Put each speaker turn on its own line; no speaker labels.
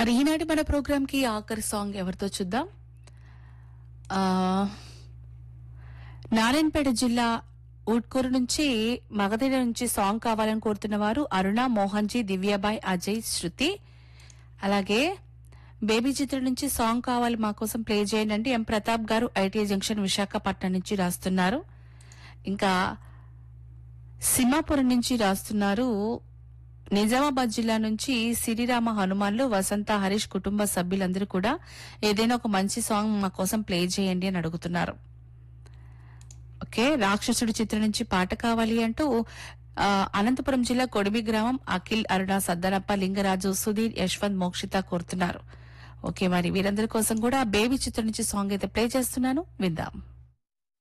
మరి ఈనాటి మన ప్రోగ్రామ్ కి ఆఖరి సాంగ్ ఎవరితో చూద్దాం ఆ, నారాయణపేట జిల్లా ఊట్కూరు నుంచి మగధీర నుంచి సాంగ్ కావాలని కోరుతున్న వారు అరుణ మోహన్ జీ దివ్యాబాయ్ అజయ్ శృతి అలాగే బేబీ చిత్రం నుంచి సాంగ్ కావాలి మా కోసం ప్లే చేయండి అంటే ఎం ప్రతాప్ గారు ఐటీఐ జంక్షన్ విశాఖపట్నం నుంచి రాస్తున్నారు ఇంకా సింహాపురం నుంచి రాస్తున్నారు నిజామాబాద్ జిల్లా నుంచి సిరిరామ హనుమాన్లు వసంత హరీష్ కుటుంబ సభ్యులందరూ కూడా ఏదైనా ఒక మంచి సాంగ్ మా కోసం ప్లే చేయండి అని అడుగుతున్నారు ఓకే రాక్షసుడి చిత్రం నుంచి పాట కావాలి అంటూ ఆ, అనంతపురం జిల్లా కొడిమి గ్రామం అఖిల్ అరుణ సద్దనప్ప లింగరాజు సుధీర్ యశ్వంత్ మోక్షిత కోరుతున్నారు ఓకే మరి వీరందరి కోసం కూడా బేబీ చిత్రం నుంచి సాంగ్ అయితే ప్లే చేస్తున్నాను విందాం